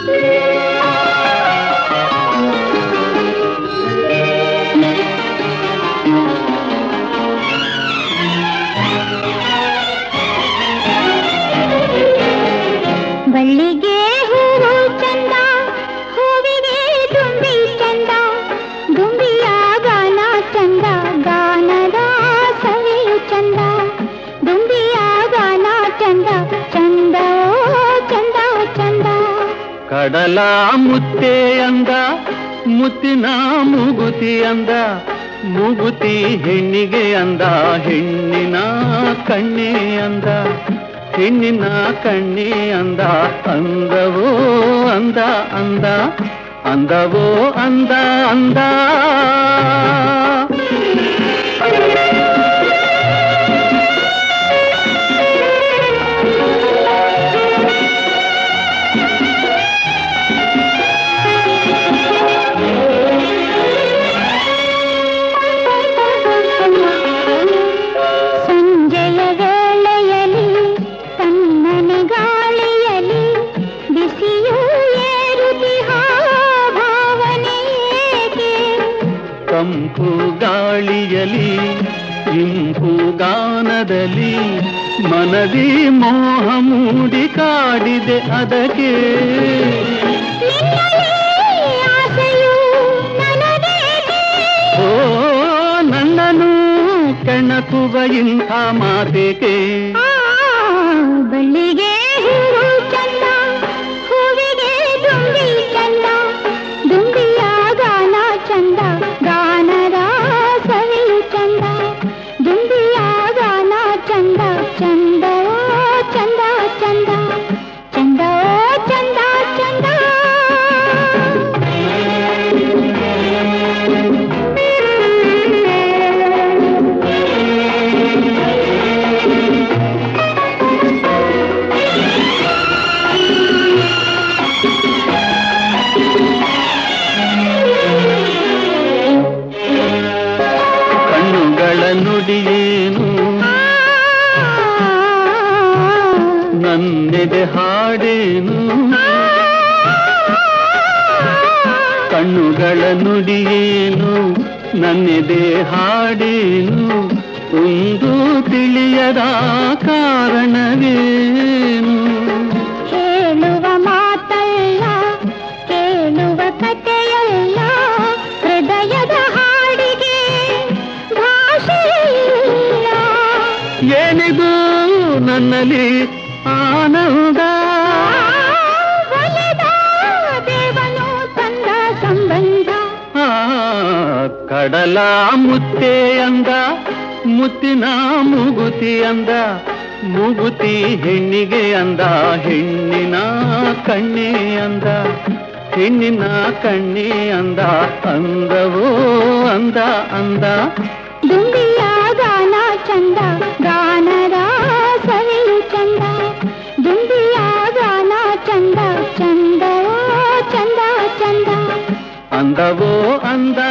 ಬಳ್ಳಿಗೆ ಹೂವು ಚಂದ ಹೂವಿಗೆ ದುಂಬಿ ಚಂದ ದುಂಬಿಯ ಗಾನ ಚಂದ ಗಾನದ ಸವಿಯು ಚಂದ ದುಂಬಿಯ ಗಾನ ಚಂದ ಚಂದ ಚಂದ ಚಂದ ಕಡಲ ಮುತ್ತೆ ಅಂದ ಮುತ್ತಿನ ಮೂಗುತಿ ಅಂದ ಮೂಗುತಿ ಹೆಣ್ಣಿಗೆ ಅಂದ ಹೆಣ್ಣಿನ ಕಣ್ಣೆ ಅಂದ ಹೆಣ್ಣಿನ ಕಣ್ಣೆ ಅಂದ ಅಂದವೋ ಅಂದ ಅಂದ ಅಂದವೋ ಅಂದ ಅಂದ ಸಂಜೆಯ ವೇಳೆಯಲ್ಲಿ ತಣ್ಣನೆ ಗಾಳಿಯಲ್ಲಿ ಬಿಸಿಯು ಏರುತಿಹ ಭಾವನೆ ಏಕೆ ತಂಪು ಗಾಳಿಯಲಿ ಇಂಪು ಗಾನದಲ್ಲಿ ಮನದಿ ಮೋಹ ಮೂಡಿ ಕಾಡಿದೆ ಅದಕ್ಕೆ ನಿನ್ನಲೇ ಆಸೆಯು ನನಗೇಕೆ ಓ ನನ್ನನು ಕೆಣಕುವ ಇಂಥ ಮಾತೆಗೆ ಆ, ಬಳ್ಳಿಗೆ ಹೂವು ಚಂದ ಹೂವಿಗೆ ದುಂಬಿ ಚಂದ ದುಂಬಿಯ ಗಾನ ಚಂದ ಗಾನದ ಸವಿಯು ಚಂದ ದುಂಬಿಯ ಗಾನ ಚಂದ ಚಂದ ಚಂದ ಚಂದ ಚಂದ ಚಂದ ಚಂದ ಕಣ್ಣುಗಳ ನುಡಿಯೇನು ನನ್ನೆದೆ ಹಾಡೇನು ಕಣ್ಣುಗಳ ನುಡಿಯೇನು ನನ್ನೆದೆ ಹಾಡೇನು ಒಂದು ತಿಳಿಯದ ಕಾರಣವೇನು ಹೇಳುವ ಮಾತಲ್ಲ ಕೇಳುವ ಕಥೆಯಲ್ಲ ಹೃದಯದ ಹಾಡಿಗೆ ಭಾಷೆಯಿಲ್ಲ ಏನಿದು ನನ್ನಲ್ಲಿ ಆನಂದ ಒಲಿದ ದೇವನು ತಂದ ಸಂಬಂಧ ಆ, ಕಡಲ ಮುತ್ತೆ ಅಂದ ಮುತ್ತಿನ ಮೂಗುತಿ ಅಂದ ಮೂಗುತಿ ಹೆಣ್ಣಿಗೆ ಅಂದ ಹೆಣ್ಣಿನ ಕಣ್ಣೆ ಅಂದ ಹೆಣ್ಣಿನ ಕಣ್ಣೆ ಅಂದ ಅಂದವೋ ಅಂದ ಅಂದ ದುಂಬಿಯ ಗಾನ ಚಂದ ಗಾನದ ಸವಿಯು ಚಂದ ದುಂಬಿಯ ಗಾನ ಚಂದ ಚಂದ ಚಂದ ಚಂದ ಅಂದವೋ ಅಂದ